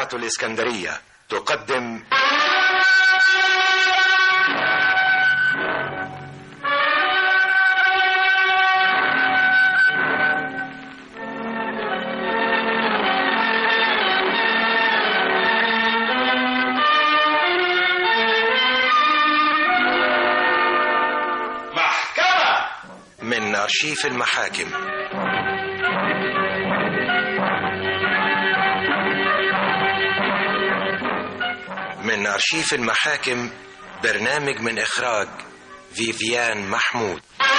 إذاعة الإسكندرية تقدم محكمة من أرشيف المحاكم من أرشيف المحاكم برنامج من إخراج فيفيان محمود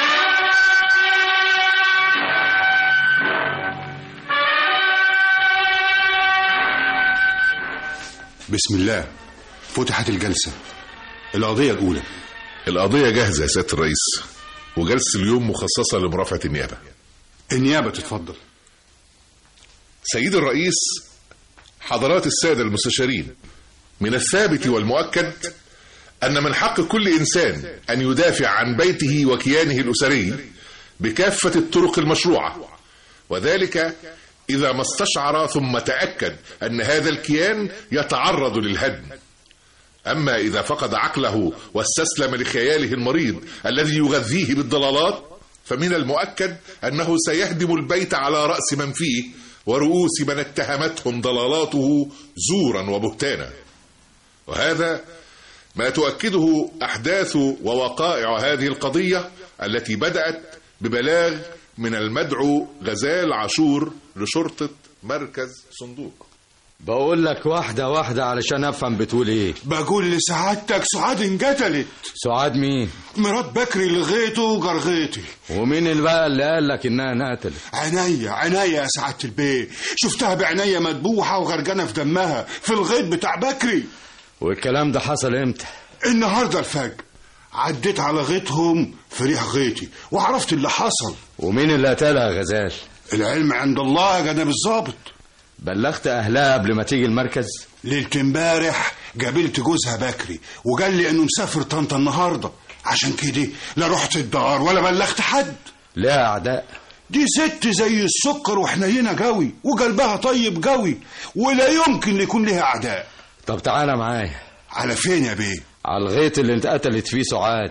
بسم الله فتحت الجلسة القضية الأولى القضية جاهزة يا سيادة الرئيس وجلسة اليوم مخصصة لمرافعة النيابة النيابة تتفضل سيد الرئيس حضرات السادة المستشارين من الثابت والمؤكد أن من حق كل إنسان أن يدافع عن بيته وكيانه الأسري بكافة الطرق المشروعة وذلك إذا ما استشعر ثم تأكد أن هذا الكيان يتعرض للهدم أما إذا فقد عقله واستسلم لخياله المريض الذي يغذيه بالضلالات فمن المؤكد أنه سيهدم البيت على رأس من فيه ورؤوس من اتهمتهم ضلالاته زورا وبهتانا وهذا ما تؤكده أحداث ووقائع هذه القضية التي بدأت ببلاغ من المدعو غزال عاشور لشرطة مركز صندوق بقول لك واحدة واحدة علشان أفهم بتقول إيه بقول لسعادتك سعاد انقتلت سعاد مين مرات بكري لغيته وجرغيتي ومين اللي بقى اللي قال لك إنها انقتلت عينيا عينيا يا سعادة البيه شفتها بعينيا مدبوحة وغرقانة في دمها في الغيط بتاع بكري والكلام ده حصل إمتى النهاردة الفجر عديت على غيطهم في ريح غيطي وعرفت اللي حصل ومين اللي قتلها يا غزال العلم عند الله يا جناب الظابط بلغت أهلها قبل ما تيجي المركز ليلة امبارح قابلت جوزها بكري وقال لي انه مسافر طنطا النهارده عشان كده لا رحت الدار ولا بلغت حد لها أعداء دي ست زي السكر وحنينه قوي وقلبها طيب قوي ولا يمكن يكون لها اعداء طب تعالى معايا على فين يا بيه على الغيط اللي انت قتلت فيه سعاد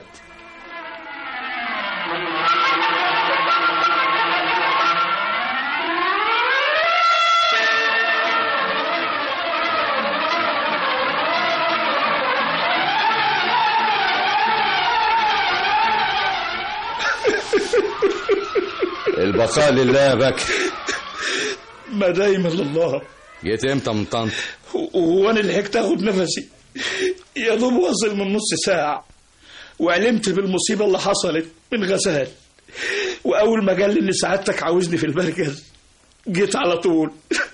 البقاء لله يا بكر ما دايما لله جيت امتى من طنطا وانا لحقت اخد نفسي يا دوب واصل من نص ساعة وعلمت بالمصيبة اللي حصلت من غزال وأول ما قال لي إن سعادتك عاوزني في المركز جيت على طول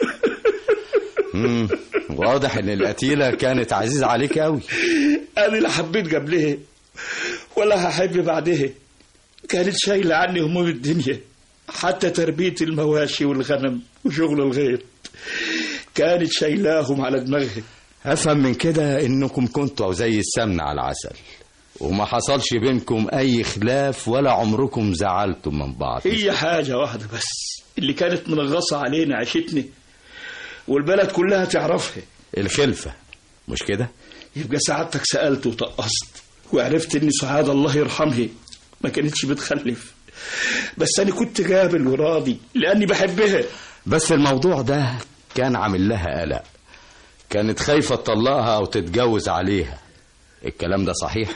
مم. واضح ان القتيلة كانت عزيزة عليك قوي أنا لا حبيت قبلها ولا هحب بعدها كانت شايلة عني هموم الدنيا حتى تربية المواشي والغنم وشغل الغيط كانت شايلاهم على دماغها افهم من كده انكم كنتوا زي السمن على العسل وما حصلش بينكم اي خلاف ولا عمركم زعلتم من بعض هي حاجة واحدة بس اللي كانت منغصة علينا عيشتنا والبلد كلها تعرفها الخلفة مش كده يبقى سعادتك سألت وطقست وعرفت إن سعاد الله يرحمها ما كانتش بتخلف بس أنا كنت قابل وراضي لأني بحبها بس الموضوع ده كان عامل لها قلق كانت خايفة تطلقها أو تتجوز عليها الكلام ده صحيح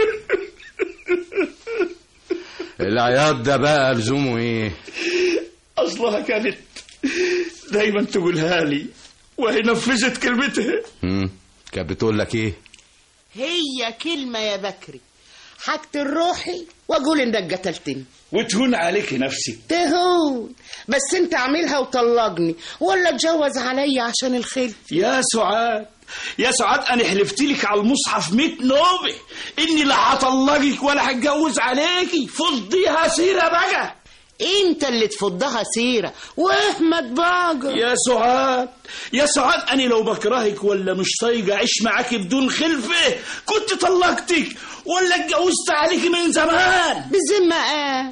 العياط ده بقى لزومه ايه أصلها كانت دايما تقولها لي وهي نفذت كلمتها مم. كانت بتقول لك ايه هي كلمة يا بكري حاجة الروحي واقول انك قتلتني وتهون عليك نفسي تهون بس انت اعملها وطلقني ولا اتجوز عليا عشان الخلف يا سعاد يا سعاد انا حلفت لك على المصحف 100 نوبه اني لا هطلقك ولا هتجوز عليكي فضيها سيره بقى انت اللي تفضها سيرة واحمد باقر يا سعاد يا سعاد انا لو بكرهك ولا مش طايقه اعيش معاك بدون خلفه كنت طلقتك ولا اتجوزت عليك من زمان بذمة اه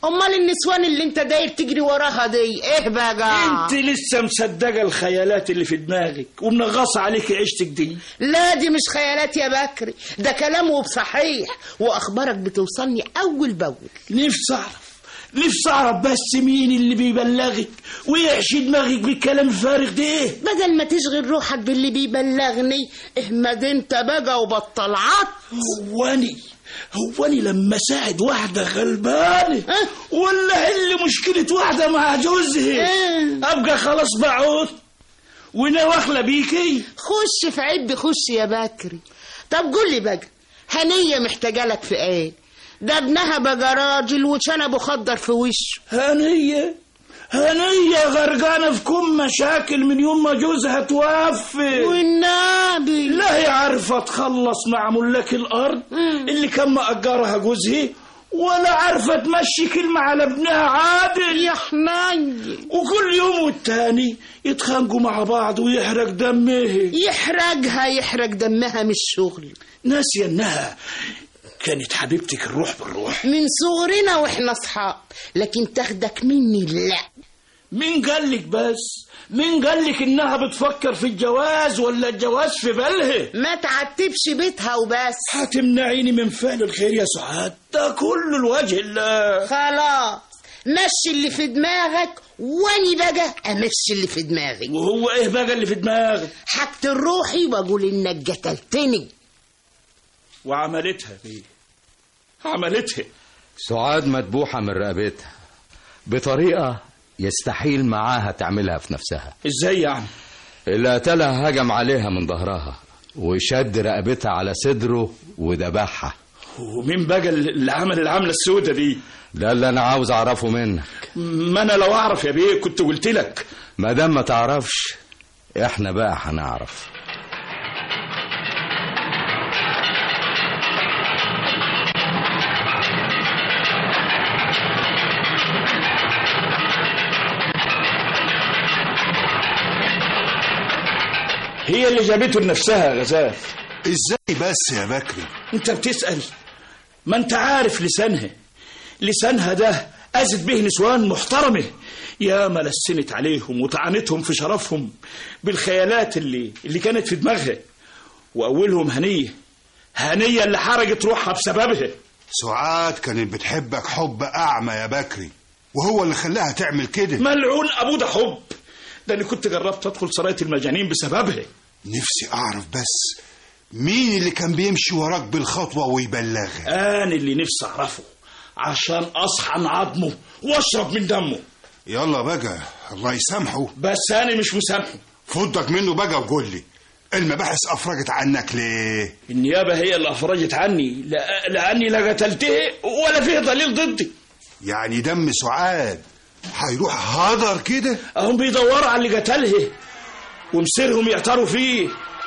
امال النسوان اللي انت داير تجري وراها دي ايه بقى انت لسه مصدقه الخيالات اللي في دماغك ومنغصه عليك عيشتك دي لا دي مش خيالات يا بكري ده كلام وبصحيح واخبارك بتوصلني اول باول نفسي اعرف نفسي اعرف بس مين اللي بيبلغك ويحشي دماغك بالكلام الفارغ ده ايه بدل ما تشغل روحك باللي بيبلغني اهمد انت بقى وبطل عط هواني هواني لما ساعد واحدة غلبانة أه؟ ولا حل مشكلة واحدة مع جوزها أه. أبقى خلاص بعود ونواخلة بيكي خش في عب خش يا بكري طب قول لي بقى هنية محتاجة لك في ايه ده ابنها بقى راجل وشنبه خضر في وشه هنية هنية غرقانة في كم مشاكل من يوم ما جوزها توفي والنبي لا هي عارفة تخلص مع ملاك الأرض اللي كان مأجرها جوزها ولا عارفة تمشي كلمة على ابنها عادل يا حنين وكل يوم والتاني يتخانقوا مع بعض ويحرق دمه يحرقها يحرق دمها من الشغل ناسية انها كانت حبيبتك الروح بالروح من صغرنا واحنا اصحاب لكن تاخدك مني لا مين قالك بس مين قالك انها بتفكر في الجواز ولا الجواز في بالها ما تعتبش بيتها وبس هتمنعيني من فعل الخير يا سعاد ده كله الوجه الله خلاص مشي اللي في دماغك واني بقى امشي اللي في دماغي وهو ايه بقى اللي في دماغك حكت روحي واقول انك قتلتني وعملتها دي عملتها سعاد مدبوحة من رقبتها بطريقة يستحيل معاها تعملها في نفسها ازاي يعني اللي قتلها هجم عليها من ظهرها وشد رقبتها على صدره وذبحها ومين بقى اللي عمل العملة السودة دي ده اللي انا عاوز اعرفه منك ما انا لو اعرف يا بيه كنت قلت لك ما دام ما تعرفش احنا بقى هنعرف هي اللي جابته لنفسها يا غزال ازاي بس يا بكري انت بتسأل ما انت عارف لسانها لسانها ده أذت به نسوان محترمة يا ما لسنت عليهم وطعنتهم في شرفهم بالخيالات اللي اللي كانت في دماغها وأولهم هنية هنية اللي حرجت روحها بسببها سعاد كانت بتحبك حب أعمى يا بكري وهو اللي خلاها تعمل كده ملعون أبو ده حب ده أنا كنت جربت أدخل سراية المجانين بسببها نفسي أعرف بس مين اللي كان بيمشي وراك بالخطوة ويبلغها أنا اللي نفسي أعرفه عشان أصحن عظمه وأشرب من دمه يلا بقى الله يسامحه بس أنا مش مسامحه فضك منه بقى وقول لي المباحث أفرجت عنك ليه النيابة هي اللي أفرجت عني لا- لأني لا قتلته ولا فيه دليل ضدي يعني دم سعاد هيروح هدر كده هم بيدوروا على اللي قتله ومصيرهم يعتروا فيه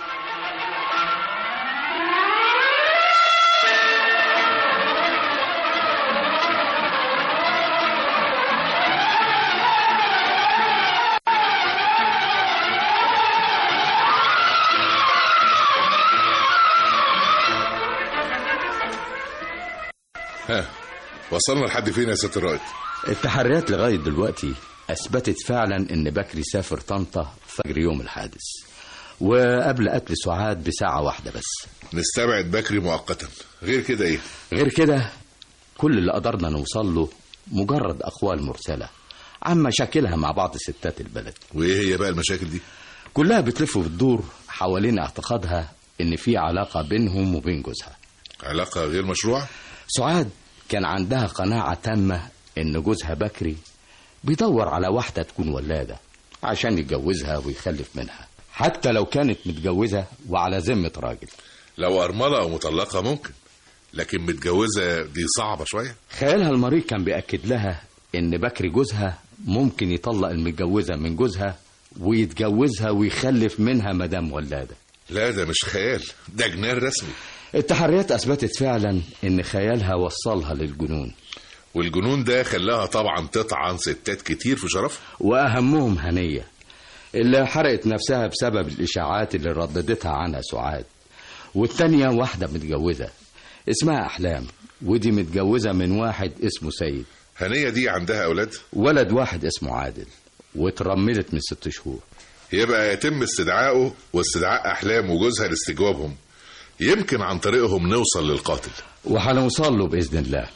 ها وصلنا لحد فين يا سيادة الرائد التحريات لغاية دلوقتي أثبتت فعلا إن بكري سافر طنطا فجر يوم الحادث وقبل قتل سعاد بساعة واحدة بس نستبعد بكري مؤقتا غير كده ايه غير كده كل اللي قدرنا نوصل له مجرد أقوال مرسلة عن مشاكلها مع بعض ستات البلد وايه هي بقى المشاكل دي كلها بتلف وبتدور حوالين اعتقادها إن في علاقة بينهم وبين جوزها علاقة غير مشروعة سعاد كان عندها قناعة تامة إن جوزها بكري بيدور على واحدة تكون ولادة عشان يتجوزها ويخلف منها حتى لو كانت متجوزة وعلى ذمة راجل لو أرملة أو مطلقة ممكن لكن متجوزة دي صعبة شوية خيالها المريض كان بيأكد لها إن بكري جوزها ممكن يطلق المتجوزة من جوزها ويتجوزها ويخلف منها مدام ولادة لا ده مش خيال ده جنان رسمي التحريات أثبتت فعلا إن خيالها وصلها للجنون والجنون ده خلاها طبعا تطعن ستات كتير في شرفها وأهمهم هنية اللي حرقت نفسها بسبب الإشاعات اللي رددتها عنها سعاد والتانية واحدة متجوزة اسمها أحلام ودي متجوزة من واحد اسمه سيد هنية دي عندها أولاد ولد واحد اسمه عادل واترملت من ست شهور يبقى يتم استدعائه واستدعاء أحلام وجوزها لاستجوابهم يمكن عن طريقهم نوصل للقاتل وهنوصل له بإذن الله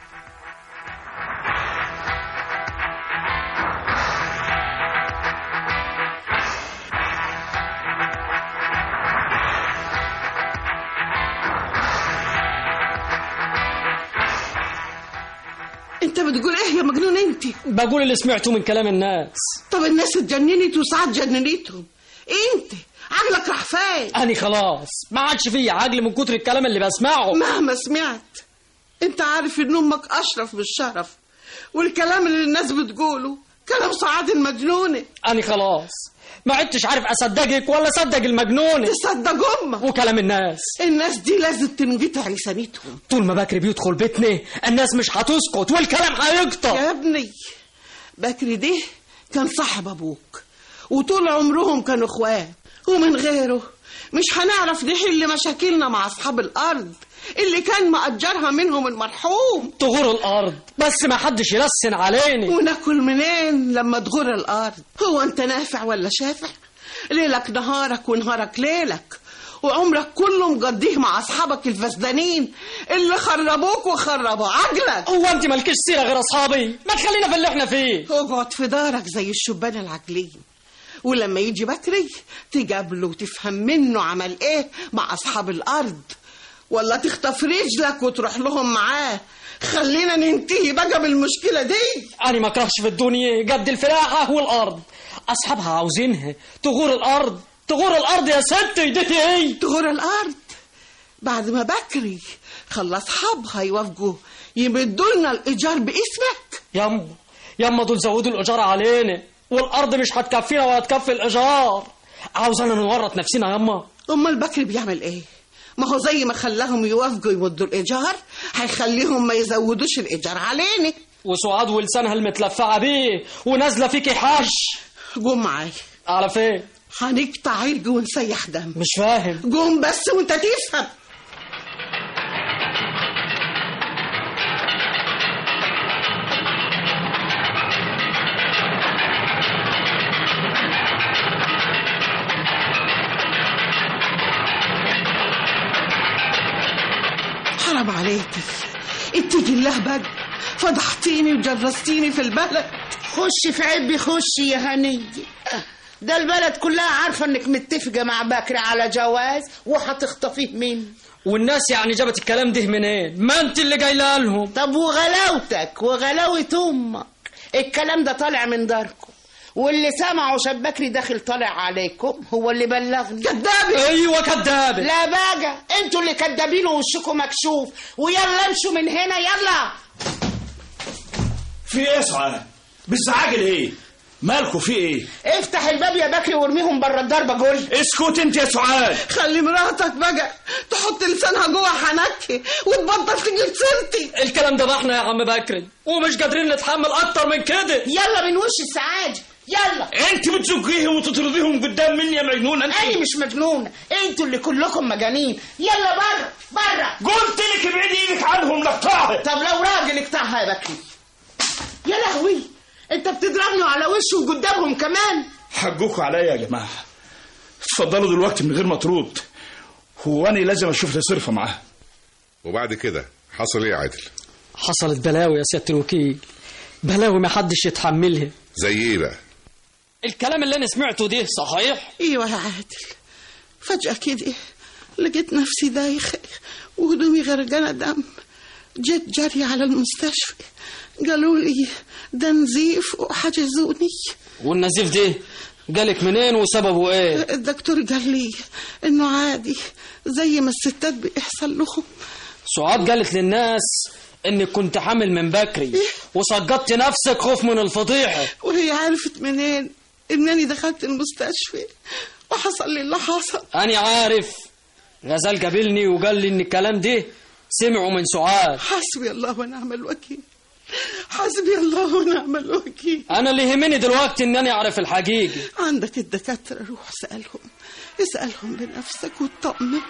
انت بتقول ايه يا مجنون انت بقول اللي سمعته من كلام الناس طب الناس اتجننت وساعات جننتهم انت عقلك راح فين أني خلاص ما عادش فيا عقل من كتر الكلام اللي بسمعه مهما سمعت انت عارف ان امك اشرف بالشرف والكلام اللي الناس بتقوله كلام سعاد المجنونة أني خلاص ما عدتش عارف أصدقك ولا أصدق المجنون تصدق امك وكلام الناس الناس دي لازم تنقطع لسانتهم طول ما بكري بيدخل بيتنا الناس مش هتسكت والكلام هيقطع يا ابني بكري ده كان صاحب ابوك وطول عمرهم كانوا اخوات ومن غيره مش هنعرف نحل مشاكلنا مع اصحاب الارض اللي كان مأجرها منهم المرحوم تغور الأرض بس ما حدش يلسن عليني وناكل منين لما تغور الارض هو انت نافع ولا شافع ليلك نهارك ونهارك ليلك وعمرك كله مقضيه مع اصحابك الفسدانين اللي خربوك وخربوا عقلك هو أنت مالكيش سيرة غير أصحابي ما تخلينا في اللي احنا فيه اقعد في دارك زي الشبان العقلين ولما يجي بكري تقابله وتفهم منه عمل ايه مع اصحاب الارض ولا تخطف رجلك وتروح لهم معاه خلينا ننتهي بقى بالمشكلة دي أنا ما أكرهش في الدنيا قد الفلاحة والأرض أصحابها عاوزينها تغور الأرض تغور الأرض يا ستي دي هي تغور الأرض بعد ما بكري خلى أصحابها يوافقوا يمدوا لنا الإيجار باسمك يما يما دول زودوا الإيجار علينا والأرض مش هتكفينا ولا تكفي الإيجار عاوزانا نورط نفسنا يما أمال بكري بيعمل إيه؟ ما هو زي ما خلاهم يوافقوا يمدوا الإيجار هيخليهم ما يزودوش الإيجار علينا وسعاد ولسانها المتلفعة بيه ونازلة فيكي حش قوم معايا على فين هنقطع عرج ونسيح دم مش فاهم قوم بس وانت تفهم حرام عليكي اتقي الله بقى فضحتيني وجرستيني في البلد خش في عبي خش يا هنية ده البلد كلها عارفة انك متفقة مع بكر على جواز وهتخطفيه مني والناس يعني جابت الكلام ده منين ما انت اللي جايله لهم طب وغلاوتك وغلاوة امك الكلام ده طالع من داركم واللي سمعه شاب بكري داخل طالع عليكم هو اللي بلغني كدابة ايوه كدابه لا بقى انتوا اللي كدابين ووشكم مكشوف ويلا امشوا من هنا يلا في ايه سعاد بالزعاج ايه مالكوا في ايه افتح الباب يا بكري وارميهم بره الضربه جول اسكت انت يا سعاد خلي مراتك بقى تحط لسانها جوه حنكي وتبطل تجيب سيرتي الكلام ده بحنا يا عم بكري ومش قادرين نتحمل اكتر من كده يلا من وش السعاده يلا انت بتزقيهم وتطرديهم قدام مني يا مجنون انت انا مش مجنونه انتوا اللي كلكم مجانين يلا بره بره قلت لك ابعدي ايدك عنهم لقطعها طب لو راجل اقطعها يا بكري يا لهوي انت بتضربني على وشه وقدامهم كمان حقكم عليا يا جماعه اتفضلوا دلوقتي من غير ما ترد هو انا لازم اشوف لي صرفه معاها وبعد كده حصل ايه يا عادل حصلت بلاوي يا سياده الوكيل بلاوي ما حدش يتحملها زي ايه بقى الكلام اللي انا سمعته ده صحيح ايوه يا عادل فجأة كده لقيت نفسي دايخة وهدومي غرقانة دم جيت جري على المستشفى قالوا لي ده نزيف وحجزوني والنزيف ده جالك منين وسببه ايه الدكتور قال لي انه عادي زي ما الستات بيحصل لهم سعاد قالت للناس انك كنت حامل من بكري وسقطت نفسك خوف من الفضيحه وهي عرفت منين انني دخلت المستشفى وحصل لي اللي حصل انا عارف غزال قابلني وقال لي ان الكلام ده سمعه من سعاد حسبي الله ونعم الوكيل حسبي الله ونعم الوكيل انا اللي يهمني دلوقتي ان انا اعرف الحقيقه عندك الدكاترة روح اسألهم اسألهم بنفسك واطمن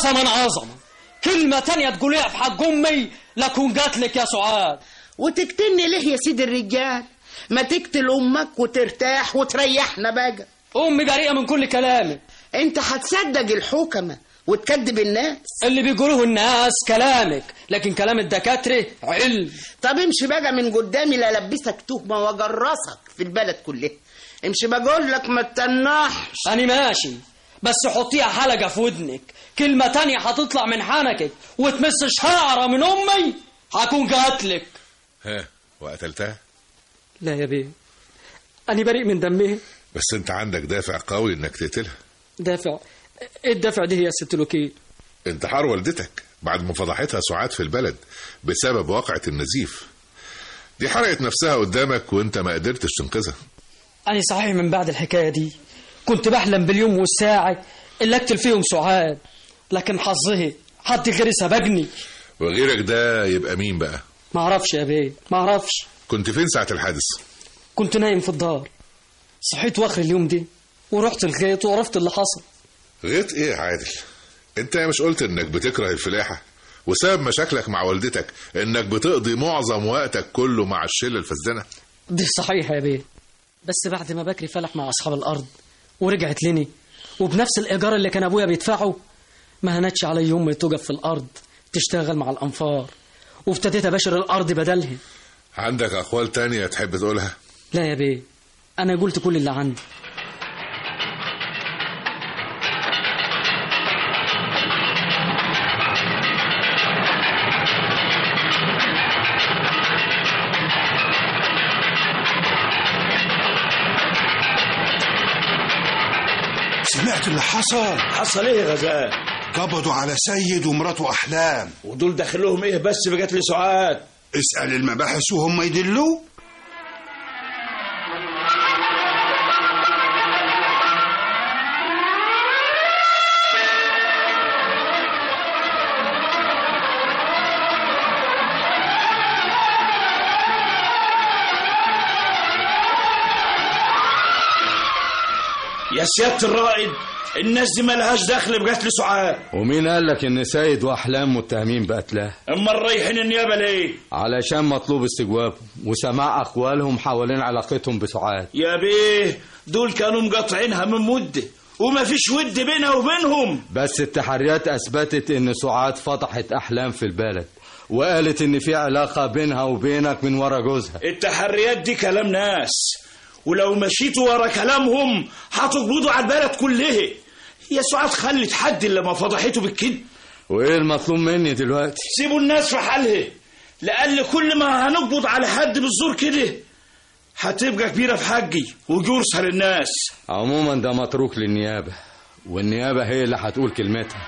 قسما عظما كلمة تانية تقوليها في حق أمي لكون قاتلك يا سعاد وتقتلني ليه يا سيد الرجال ما تقتل امك وترتاح وتريحنا بقى أمي جريئة من كل كلامك انت هتصدق الحكمة وتكذب الناس اللي بيقولوه الناس كلامك لكن كلام الدكاترة علم طب امشي بقى من قدامي لا البسك تهمه واجرسك في البلد كلها امشي بقول لك ما تتنحش أنا ماشي بس حطيها حلقة في ودنك كلمة تانية هتطلع من حنكك وتمس شعرة من أمي هكون قاتلك ها وقتلتها لا يا بيه أنا بريء من دمها بس انت عندك دافع قوي انك تقتلها دافع ايه الدافع دي يا ست الوكيل انتحار والدتك بعد ما فضحتها سعاد في البلد بسبب واقعة النزيف دي حرقت نفسها قدامك وانت ما قدرتش تنقذها أنا صحيح من بعد الحكاية دي كنت بحلم باليوم والساعة اللي أقتل فيهم سعاد لكن حظه حد غيري سبقني وغيرك ده يبقى مين بقى ما اعرفش يا بيه ما اعرفش كنت فين ساعة الحادث كنت نايم في الدار صحيت واخر اليوم دي ورحت الغيط وعرفت اللي حصل غيط ايه يا عادل انت مش قلت انك بتكره الفلاحة وسبب مشاكلك مع والدتك انك بتقضي معظم وقتك كله مع الشلة الفسدانة دي صحيح يا بيه بس بعد ما بكري فلح مع أصحاب الأرض ورجعت لني وبنفس الإيجار اللي كان أبويا بيدفعه ما هنتش علي أمي تقف في الأرض تشتغل مع الأنفار وابتديت أباشر الأرض بدلها عندك اقوال تانية تحب تقولها لا يا بيه أنا قلت كل اللي عندي سمعت اللي حصل حصل ايه يا غزال قبضوا على سيد ومراته احلام ودول دخلهم ايه بس بقت لي سعاد اسال المباحث وهم يدلوه يا سيادة الرائد الناس دي مالهاش دخل بقتل سعاد ومين قال لك ان سيد واحلام متهمين بقتلها اما رايحين النيابة ليه علشان مطلوب استجوابهم وسماع اقوالهم حوالين علاقتهم بسعاد يا بيه دول كانوا مقاطعينها من مدة وما فيش ود بينها وبينهم بس التحريات اثبتت ان سعاد فضحت احلام في البلد وقالت ان في علاقه بينها وبينك من ورا جوزها التحريات دي كلام ناس ولو مشيتوا ورا كلامهم هتقبضوا على البلد كلها يا سعاد خلت حد اللي ما فضحته بالكذب وايه المطلوب مني دلوقتي سيبوا الناس في حالها لأن كل ما هنقبض على حد بالزور كده هتبقى كبيرة في حقي وجرسها للناس عموما ده متروك للنيابه والنيابه هي اللي هتقول كلمتها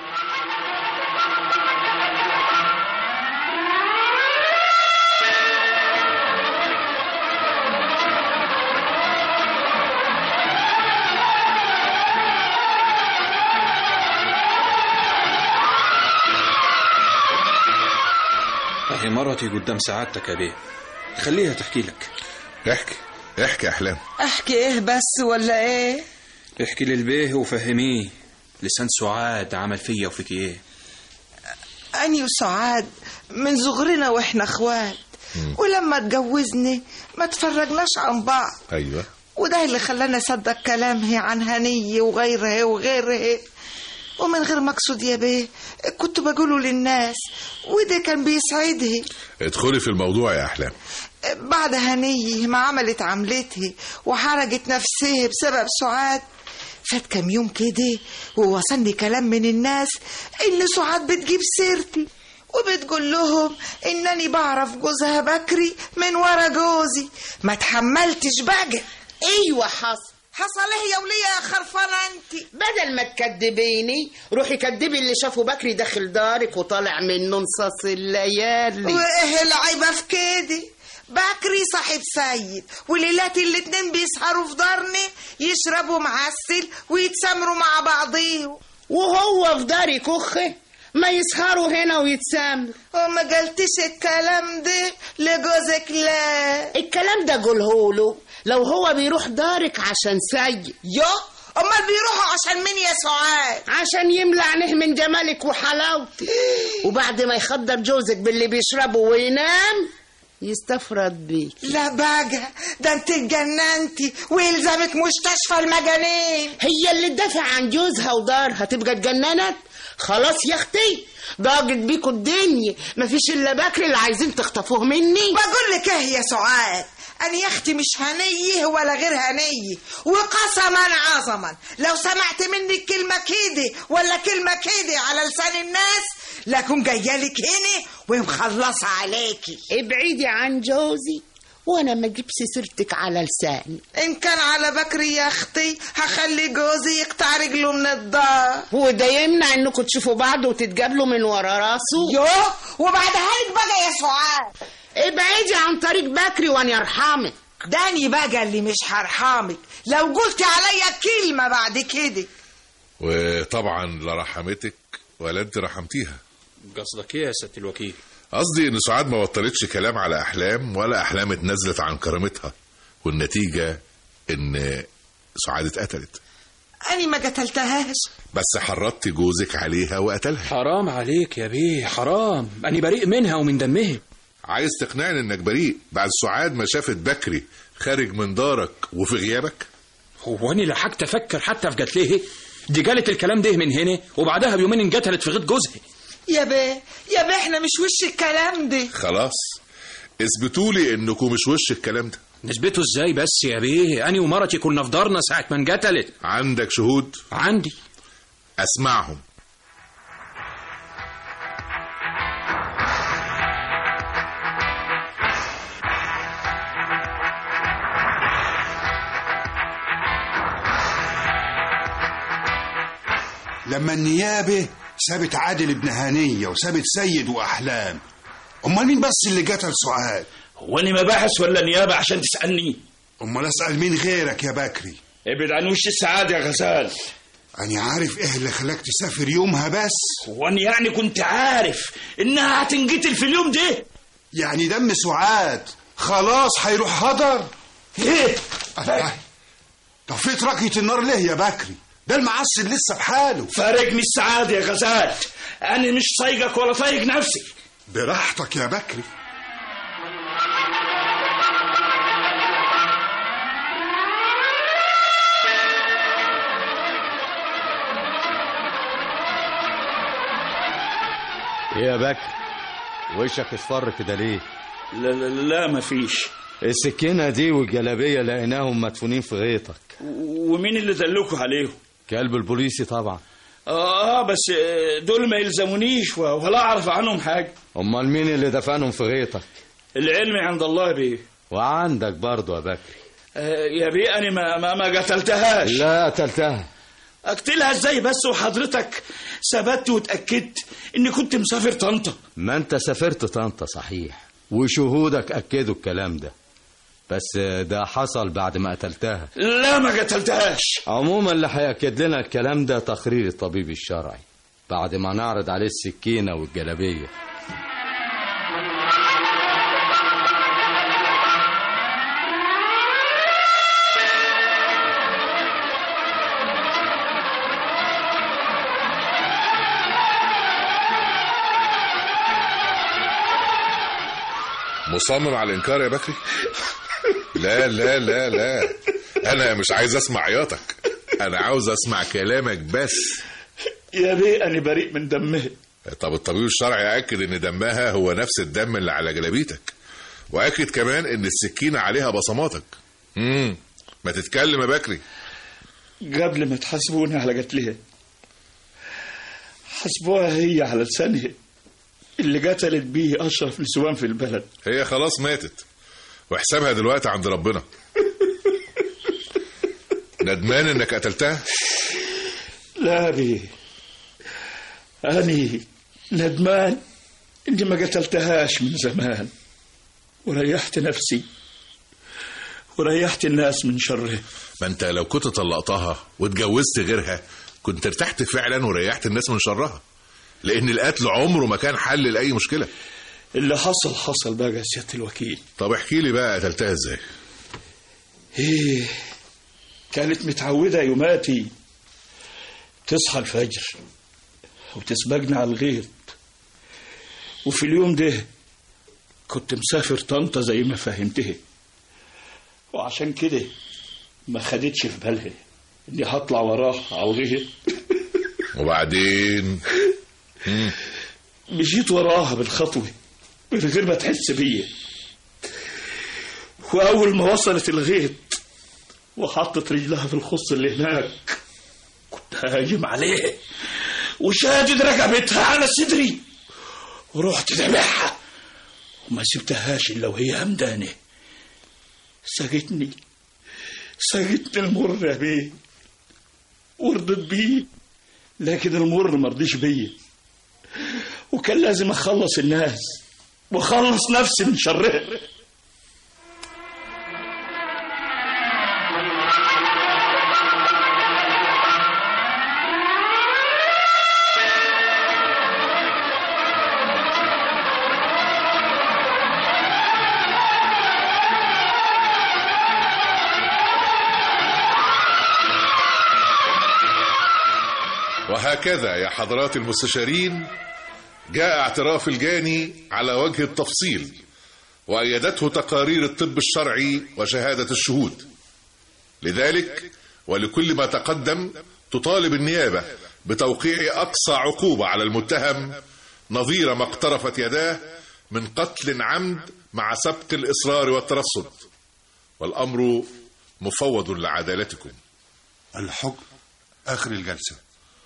أهي مرتي قدام سعادتك يا بيه خليها تحكي لك احكي احكي يا احلام احكي ايه بس ولا ايه احكي للبيه وفهميه لسان سعاد عمل فيا وفيك ايه أني وسعاد من صغرنا وإحنا إخوات ولما اتجوزني ما تفرجناش عن بعض ايوه وده اللي خلانا نصدق كلامها عن هنية وغيرها وغيرها ومن غير مقصود يا بيه كنت بقوله للناس وده كان بيسعدها ادخلي في الموضوع يا احلام بعد هنية ما عملت عملتها وحرجت نفسها بسبب سعاد فات كام يوم كده ووصلني كلام من الناس ان سعاد بتجيب سيرتي وبتقول لهم انني بعرف جوزها بكري من ورا جوزي ما تحملتش بقى ايوه حصل حصل ايه يا وليه يا خرفانه انت بدل ما تكدبيني روحي كدبي اللي شافه بكري داخل دارك وطالع منه نصاص الليالي وايه العيبه في كده بكري صاحب سيد وليلات الاتنين بيسهروا في دارنا يشربوا معسل ويتسامروا مع بعضيهم وهو في داري كخه ما يسهروا هنا ويتسامروا وما قلتش الكلام ده لجوزك لا الكلام ده قوله له لو هو بيروح دارك عشان سيد يو امال بيروحوا عشان مين يا سعاد عشان يملى عينيه من جمالك وحلاوتك وبعد ما يخدر جوزك باللي بيشربه وينام يستفرد بيك لا بقى ده انت اتجننتي ويلزمك مستشفى المجانين هي اللي تدافع عن جوزها ودارها تبقى اتجننت خلاص يا اختي ضاقت بيكوا الدنيا مفيش الا بكر اللي عايزين تخطفوه مني بقول لك ايه يا سعاد انا يا اختي مش هنيه ولا غير هنيه وقسما عظما لو سمعت منك كلمه كده ولا كلمه كده على لسان الناس لاكون جايه لك هنا ومخلصه عليكي ابعدي عن جوزي وانا ما اجيبش سيرتك على لساني ان كان على بكري يا اختي هخلي جوزي يقطع رجله من الدار وده يمنع انكم تشوفوا بعض وتتقابلوا من ورا راسه يوه وبعدها لك بقى يا سعاد ابعدي عن طريق بكري وانا يرحمك داني بقى اللي مش هرحمك لو قلت عليا كلمة بعد كده وطبعا لا رحمتك ولا انت رحمتيها قصدك ايه يا سياده الوكيل قصدي ان سعاد ما بطلتش كلام على احلام ولا احلام اتنزلت عن كرامتها والنتيجه ان سعاد اتقتلت أنا ما قتلتهاش بس حرضتي جوزك عليها وقتلها حرام عليك يا بيه حرام أنا بريء منها ومن دمها عايز تقنعني انك بريء بعد سعاد ما شافت بكري خارج من دارك وفي غيابك هو أنا لحقت أفكر حتى في قتلها دي قالت الكلام ده من هنا وبعدها بيومين انقتلت في غيط جوزها يا بيه يا بيه احنا مش وش الكلام ده خلاص اثبتوا لي انكم مش وش الكلام ده نثبته ازاي بس يا بيه أنا ومرتي كنا في دارنا ساعة ما انقتلت عندك شهود عندي اسمعهم لما النيابة سابت عادل ابن هنية وسابت سيد وأحلام أمال مين بس اللي قتل سعاد هو انا مباحث ولا نيابه عشان تسالني أمال أسأل مين غيرك يا بكري ابعد عن وش السعاده يا غزال أنا عارف إيه اللي خلاك تسافر يومها بس هو انا يعني كنت عارف انها هتنقتل في اليوم ده يعني دم سعاد خلاص هيروح هدر ايه الله. طب في تركية النار ليه يا بكري ده المعسل لسه بحاله فارقني السعاده يا غزال انا مش طايقك ولا طايق نفسي براحتك يا بكري ايه يا بكر وشك اصفر كده ليه لا لا لا مفيش السكينة دي والجلابية لقيناهم مدفونين في غيطك ومين اللي دلكوا عليهم كلب البوليسي طبعا اه بس دول ما يلزمونيش ولا اعرف عنهم حاجه امال مين اللي دفنهم في غيطك العلم عند الله بيه وعندك برضه يا بكري آه يا بيه انا ما ما, ما قتلتهاش لا قتلتها اقتلها ازاي بس وحضرتك ثبت واتاكدت اني كنت مسافر طنطا ما انت سافرت طنطا صحيح وشهودك اكدوا الكلام ده بس ده حصل بعد ما قتلتها لا ما قتلتهاش عموما اللي هيأكد لنا الكلام ده تقرير الطبيب الشرعي بعد ما نعرض عليه السكينة والجلابية مصمم على الانكار يا بكري لا لا لا لا انا مش عايز اسمع عياطك انا عاوز اسمع كلامك بس يا بيه انا بريء من دمها طب الطبيب الشرعي اكد ان دمها هو نفس الدم اللي على جلابيتك واكد كمان ان السكينه عليها بصماتك امم ما تتكلم يا بكري قبل ما تحاسبوني على قتلها حاسبوها هي على لسانها اللي قتلت بيه اشرف نسوان في البلد هي خلاص ماتت وحسابها دلوقتي عند ربنا ندمان انك قتلتها لا بيه أني ندمان إني ما قتلتهاش من زمان وريحت نفسي وريحت الناس من شرها ما انت لو كنت طلقتها واتجوزت غيرها كنت ارتحت فعلا وريحت الناس من شرها لان القتل عمره ما كان حل لاي مشكله اللي حصل حصل بقى يا سياده الوكيل طب احكي لي بقى قتلتها ازاي ايه كانت متعودة يوماتي تصحى الفجر وتسبقنا على الغيط وفي اليوم ده كنت مسافر طنطا زي ما فهمتها وعشان كده ما خدتش في بالها اني هطلع وراها على الغيط وبعدين مم. مشيت وراها بالخطوة من غير ما تحس بيا وأول ما وصلت الغيط وحطت رجلها في الخص اللي هناك كنت هاجم عليها وشادد رقبتها على صدري ورحت ذبحها وما سبتهاش إلا وهي همدانة سقتني سقتني المر يا بيه ورضت بيه لكن المر مرضيش بيا وكان لازم اخلص الناس واخلص نفسي من شرها وهكذا يا حضرات المستشارين جاء اعتراف الجاني على وجه التفصيل وأيدته تقارير الطب الشرعي وشهادة الشهود لذلك ولكل ما تقدم تطالب النيابة بتوقيع أقصى عقوبة على المتهم نظير ما اقترفت يداه من قتل عمد مع سبق الإصرار والترصد والأمر مفوض لعدالتكم الحكم آخر الجلسة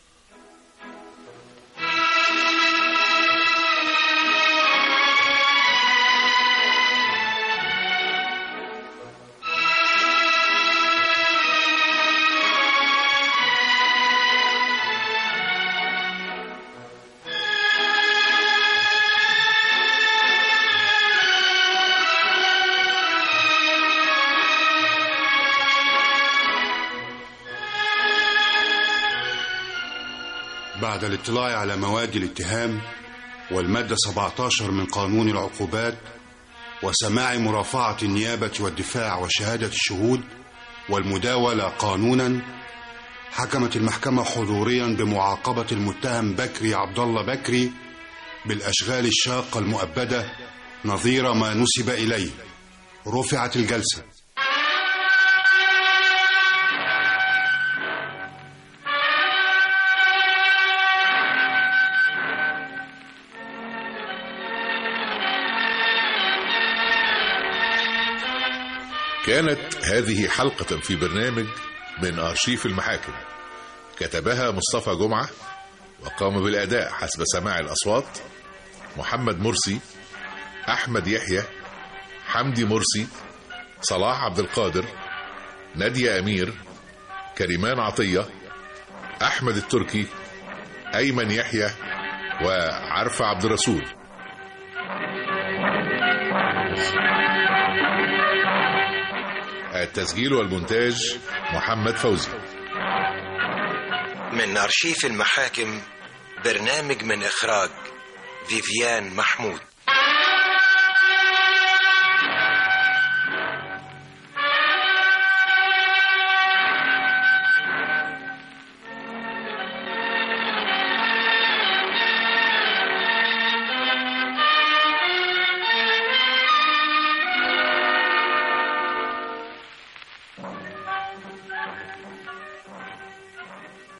بعد الاطلاع على مواد الاتهام والمادة 17 من قانون العقوبات وسماع مرافعة النيابة والدفاع وشهادة الشهود والمداولة قانونا حكمت المحكمة حضوريا بمعاقبة المتهم بكري عبد الله بكري بالأشغال الشاقة المؤبدة نظير ما نسب إليه رفعت الجلسة كانت هذه حلقة في برنامج من أرشيف المحاكم كتبها مصطفى جمعة وقام بالأداء حسب سماع الأصوات محمد مرسي أحمد يحيى حمدي مرسي صلاح عبد القادر نادية أمير كريمان عطية أحمد التركي أيمن يحيى وعرفة عبد الرسول التسجيل والمونتاج محمد فوزي من أرشيف المحاكم برنامج من إخراج فيفيان محمود